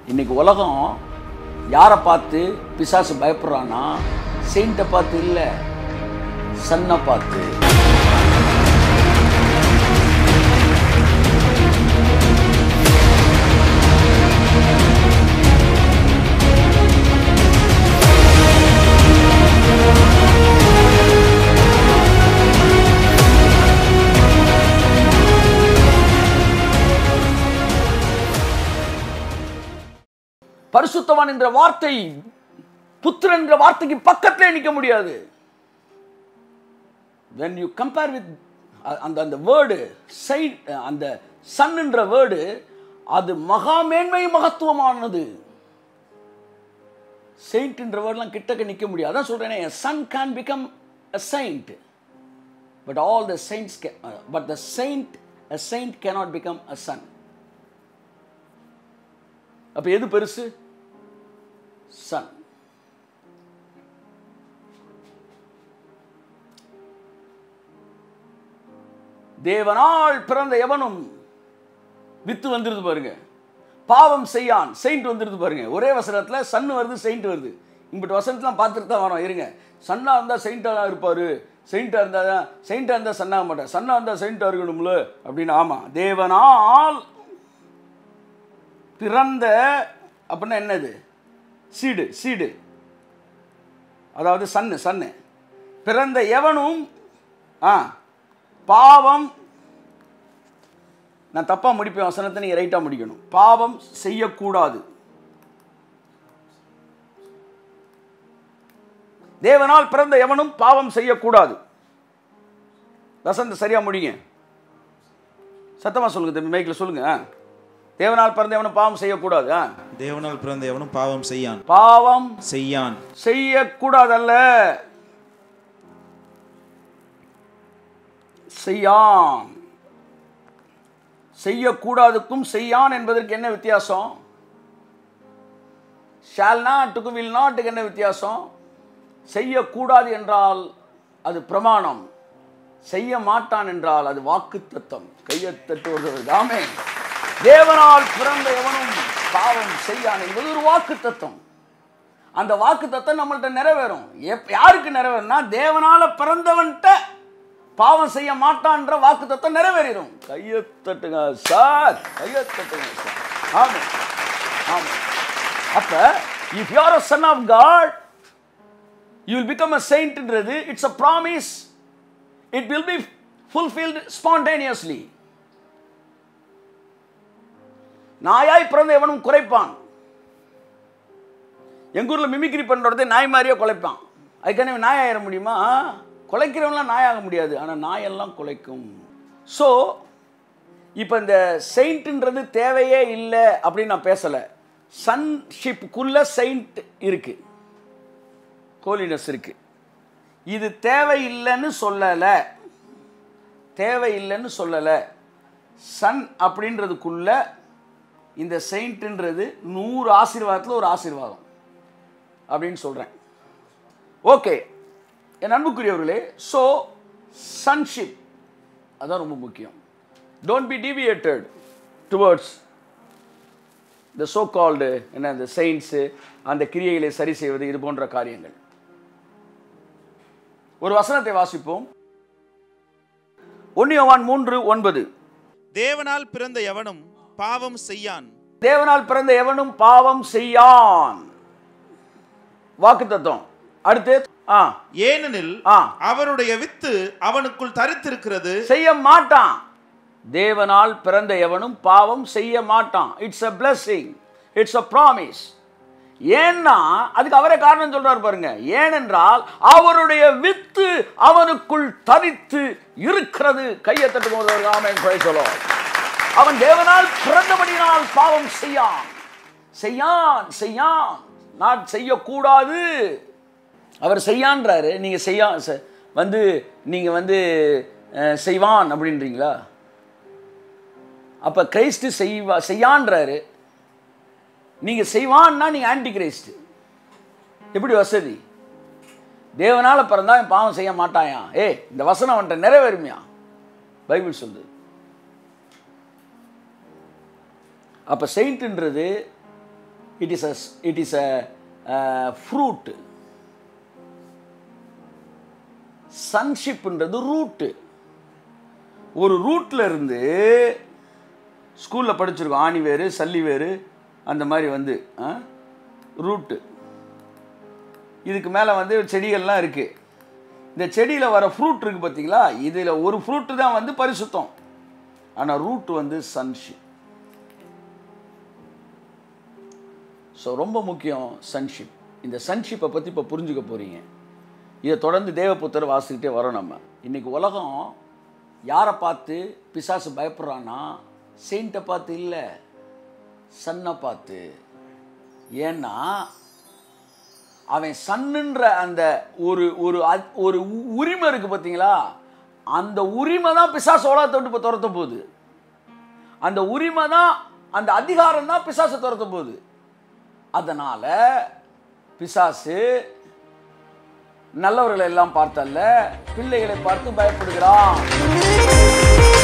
இன்னைக்கு உலகம் யாரை பார்த்து பிசாசு பயப்படுறான்னா செயின்ட்டை பார்த்து இல்லை சன்னை பார்த்து பரிசுத்தவான் என்ற வார்த்தை புத்திரன் என்ற வார்த்தைக்கு பக்கத்திலே நிற்க முடியாது when you compare with அ- அந்த அந்த வேர்டு சைட் அந்த சன்ன்ற வேர்டு அது மகா மேன்மை மகத்துவமானது செயின்ட்ன்ற வேர்ட்லாம் கிட்டக்க நிற்க முடியாது அதான் சொல்றேனே son can become a saint but all the saints but the saint a saint cannot become a son அப்ப எது பெருசு சன் தேவனால் பிறந்த எவனும் வித்து வந்துருது பாருங்க பாவம் செய்யான் செயின்ட் வந்துருது பாருங்க ஒரே வசனத்துல சன் வருது செயின்ட் வருது இங்கிட்ட வசனத்தெலாம் பார்த்துட்டு தான் வரோம் இருங்க சன்னா இருந்தால் செயின்ட்டாக தான் இருப்பார் செயின்ட்டாக இருந்தால் தான் செயின்ட்டாக இருந்தால் சன்னாக மாட்டார் சன்னா இருந்தால் செயின்ட்டாக இருக்கணும்ல அப்படின்னு ஆமாம் தேவனால் பிறந்த அப்படின்னா என்னது சீடு சீடு அதாவது சன்னு சன்னு பிறந்த எவனும் ஆ பாவம் நான் தப்பாக முடிப்பேன் வசனத்தை நீங்கள் ரைட்டாக முடிக்கணும் பாவம் செய்யக்கூடாது தேவனால் பிறந்த எவனும் பாவம் செய்யக்கூடாது வசந்த சரியா முடிங்க சத்தமா சொல்லுங்க தம்பி மைக்கில் சொல்லுங்க ஆ. தேவனால் பிறந்த எவனும் பாவம் செய்யக்கூடாது ஆ. தேவனால் பிறந்த எவனும் பாவம் செய்யான் பாவம் செய்யான் செய்யக்கூடாதல்ல செய்யான் செய்யக்கூடாதுக்கும் செய்யான் என்பதற்கு என்ன வித்தியாசம் ஷால் நாட்டுக்கும் வில் நாட்டுக்கு என்ன வித்தியாசம் செய்யக்கூடாது என்றால் அது பிரமாணம் செய்ய மாட்டான் என்றால் அது வாக்கு தத்தம் கையை தட்டுவது ஆமே தேவனால் பிறந்த எவனும் பாவம் செய்யான் என்பது ஒரு வாக்கு தத்தம் அந்த வாக்கு தத்தம் நம்மள்ட்ட நிறைவேறும் எப் யாருக்கு நிறைவேறும்னா தேவனால பிறந்தவன்ட்ட பாவம் செய்ய மாட்டான்ற வாக்கு தத்தம் நிறைவேறிடும் கையை தட்டுங்க சார் கையை தட்டுங்க சார் ஆமா ஆமா அப்ப if you are a son of God you will become a செயின்ட்ன்றது it's a promise it will be fulfilled spontaneously நாயாய் பிறந்த எவனும் குறைப்பான் எங்க ஊர்ல மிமிக்ரி பண்ணுறதே நாய் மாதிரியே குலைப்பான் அதுக்கான நாய் ஆயிட முடியுமா குலைக்கிறவன்லாம் நாயாக முடியாது ஆனால் நாயெல்லாம் குலைக்கும் ஸோ இப்போ இந்த செயின்ட்ன்றது தேவையே இல்லை அப்படின்னு நான் பேசலை சன்ஷிப்புக்குள்ள செயின்ட் இருக்கு கோலினஸ் இருக்கு இது தேவையில்லைன்னு சொல்லலை தேவையில்லைன்னு சொல்லலை சன் அப்படின்றதுக்குள்ள இந்த செயின்ட்ன்றது நூறு ஆசீர்வாதத்தில் ஒரு ஆசீர்வாதம் அப்படின்னு சொல்கிறேன் ஓகே என் அன்புக்குரியவர்களே ஸோ சன்ஷிப் அதான் ரொம்ப முக்கியம் don't be deviated towards the so called என்ன இந்த செயின்ஸு அந்த கிரியைகளை சரி செய்வது இது போன்ற காரியங்கள் ஒரு வசனத்தை வாசிப்போம் ஒன்னியவான் மூன்று ஒன்பது தேவனால் பிறந்த எவனும் பாவம் செய்யான் தேவனால் பிறந்த எவனும் பாவம் செய்யான் வாக்கு தத்துவம் அடுத்து ஆ ஏனெனில் ஆ. அவருடைய வித்து அவனுக்குள் தரித்திருக்கிறது செய்ய மாட்டான் தேவனால் பிறந்த எவனும் பாவம் செய்ய மாட்டான் it's a blessing it's a promise ஏன்னா அதுக்கு அவரே காரணம் சொல்றாரு பாருங்க ஏனென்றால் அவருடைய வித்து அவனுக்குள் தரித்து இருக்கிறது கையை தட்டும் போது ஒரு ஆமென் praise the Lord. அவன் தேவனால் பிறந்தபடினால் பாவம் செய்யான் செய்யான் செய்யான் நான் செய்யக்கூடாது அவர் செய்யான்றாரு நீங்க செய்யா செ- வந்து நீங்க வந்து அஹ், செய்வான் அப்படின்றீங்களா அப்ப கிரைஸ்ட் செய்வா செய்யான்றாரு நீங்க செய்வான்னா நீங்க ஆன்டி கிரைஸ்ட் எப்படி வசதி தேவனால பிறந்தா இவன் பாவம் செய்ய மாட்டாயா ஏய் இந்த வசனம் அவன்கிட்ட நிறைவேறுமையா பைபிள் சொல்லுது அப்ப செயின்ட்ன்றது it is a it is a fruit சன்ஷிப்ன்றது ரூட்டு ஒரு ரூட்ல இருந்து ஸ்கூலில் படிச்சிருக்கோம் ஆணி வேறு சல்லி வேறு அந்த மாதிரி வந்து ரூட்டு இதுக்கு மேலே வந்து செடிகள்லாம் இருக்குது இந்த செடியில் வர ஃப்ரூட் இருக்குது பார்த்தீங்களா இதில் ஒரு ஃப்ரூட்டு தான் வந்து பரிசுத்தம் ஆனால் ரூட் வந்து சன்ஷிப் ஸோ ரொம்ப முக்கியம் சன்ஷிப் இந்த சன்ஷிப்பை பற்றி இப்போ புரிஞ்சுக்க போகிறீங்க இதை தொடர்ந்து தேவபுத்தர் வாசிக்கிட்டே வரோம் நம்ம இன்னைக்கு உலகம் யாரை பார்த்து பிசாசு பயப்படுறான்னா செயின்ட்டை பார்த்து இல்லை சன்னை பார்த்து ஏன்னா அவன் சன்னுன்ற அந்த ஒரு ஒரு அத்- ஒரு உ- உரிமை இருக்கு பார்த்தீங்களா அந்த உரிமை தான் பிசாசு உலகத்தை விட்டு இப்போ துரத்த போகுது அந்த உரிமை தான் அந்த அதிகாரம் தான் பிசாசை துரத்த போகுது அதனால பிசாசு நல்லவர்களை எல்லாம் பார்த்தல்ல பிள்ளைகளை பார்த்து பயப்படுகிறான்